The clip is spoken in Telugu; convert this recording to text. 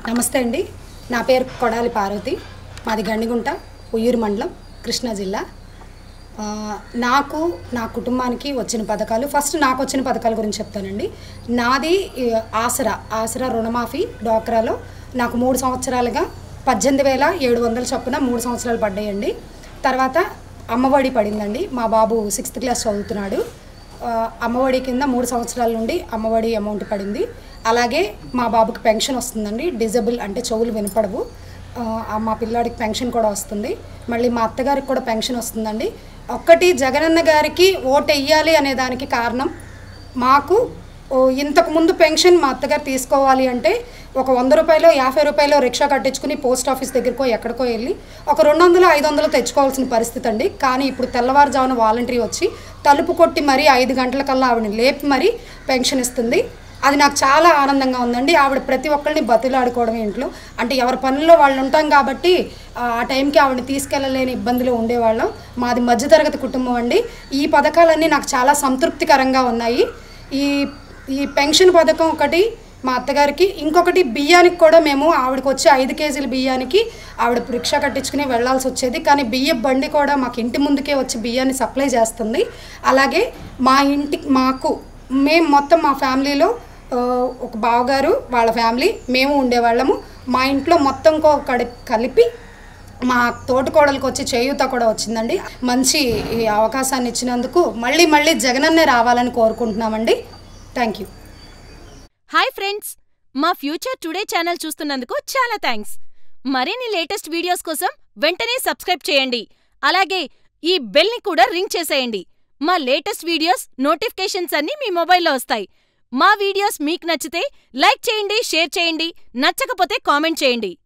నమస్తే అండి నా పేరు కొడాలి పార్వతి మాది గండిగుంట ఉయ్యూరు మండలం కృష్ణా జిల్లా ఆ, నాకు నా కుటుంబానికి వచ్చిన పథకాలు ఫస్ట్ నాకు వచ్చిన పథకాల గురించి చెప్తానండి నాది ఈ, ఆసరా ఆసరా రుణమాఫీ డోక్రాలో నాకు మూడు సంవత్సరాలుగా పద్దెనిమిది వేల ఏడు వందల చొప్పున మూడు సంవత్సరాలు పడ్డాయండి తర్వాత అమ్మఒడి పడిందండి మా బాబు సిక్స్త్ క్లాస్ చదువుతున్నాడు ఆ, అమ్మఒడి కింద మూడు సంవత్సరాల నుండి అమ్మఒడి అమౌంట్ పడింది అలాగే మా బాబుకి పెన్షన్ వస్తుందండి డిజబుల్ అంటే చెవులు వినపడవు ఆ, మా పిల్లాడికి పెన్షన్ కూడా వస్తుంది మళ్ళీ మా అత్తగారికి కూడా పెన్షన్ వస్తుందండి ఒక్కటి జగనన్న గారికి ఓటు వెయ్యాలి అనే దానికి కారణం మాకు ఓ ఇంతకు ముందు పెన్షన్ మా అత్తగారు తీసుకోవాలి అంటే ఒక వంద రూపాయలు యాభై రూపాయలు రిక్షా కట్టించుకుని పోస్ట్ ఆఫీస్ దగ్గరకో ఎక్కడికో వెళ్ళి ఒక రెండు వందలు ఐదు వందలు తెచ్చుకోవాల్సిన పరిస్థితి అండి కానీ ఇప్పుడు తెల్లవారుజామున వాలంటరీ వచ్చి తలుపు కొట్టి మరీ ఐదు గంటలకల్లా ఆవిడని లేపి మరీ పెన్షన్ ఇస్తుంది అది నాకు చాలా ఆనందంగా ఉందండి ఆవిడ ప్రతి ఒక్కరిని బతిలాడుకోవడం ఇంట్లో అంటే ఎవరి పనుల్లో వాళ్ళు ఉంటాం కాబట్టి ఆ ఆ టైంకి ఆవిడని తీసుకెళ్ళలేని ఇబ్బందులు ఉండేవాళ్ళం మాది మధ్యతరగతి కుటుంబం అండి ఈ పథకాలన్నీ నాకు చాలా సంతృప్తికరంగా ఉన్నాయి ఈ ఈ పెన్షన్ పథకం ఒకటి మా అత్తగారికి ఇంకొకటి బియ్యానికి కూడా మేము ఆవిడకి వచ్చే ఐదు కేజీల బియ్యానికి ఆవిడ రిక్షా కట్టించుకుని వెళ్ళాల్సి వచ్చేది కానీ బియ్యం బండి కూడా మాకు ఇంటి ముందుకే వచ్చి బియ్యాన్ని సప్లై చేస్తుంది అలాగే మా ఇంటి మాకు మేము మొత్తం మా ఫ్యామిలీలో ఆ, ఒక బావగారు వాళ్ళ ఫ్యామిలీ మేము ఉండేవాళ్ళము మా ఇంట్లో మొత్తం కో- కడి కలిపి మా తోటికోడలకు వచ్చి చేయూత కూడా వచ్చిందండి మంచి ఈ అవకాశాన్ని ఇచ్చినందుకు మళ్ళీ మళ్ళీ జగనన్నే రావాలని కోరుకుంటున్నామండి థ్యాంక్ యూ హాయ్ ఫ్రెండ్స్ మా ఫ్యూచర్ టుడే ఛానల్ చూస్తున్నందుకు చాలా థ్యాంక్స్ మరిన్ని లేటెస్ట్ వీడియోస్ కోసం వెంటనే సబ్స్క్రైబ్ చేయండి అలాగే ఈ బెల్ని కూడా రింగ్ చేసేయండి మా లేటెస్ట్ వీడియోస్ నోటిఫికేషన్స్ అన్నీ మీ మొబైల్లో వస్తాయి మా వీడియోస్ మీకు నచ్చితే లైక్ చేయండి షేర్ చేయండి నచ్చకపోతే కామెంట్ చేయండి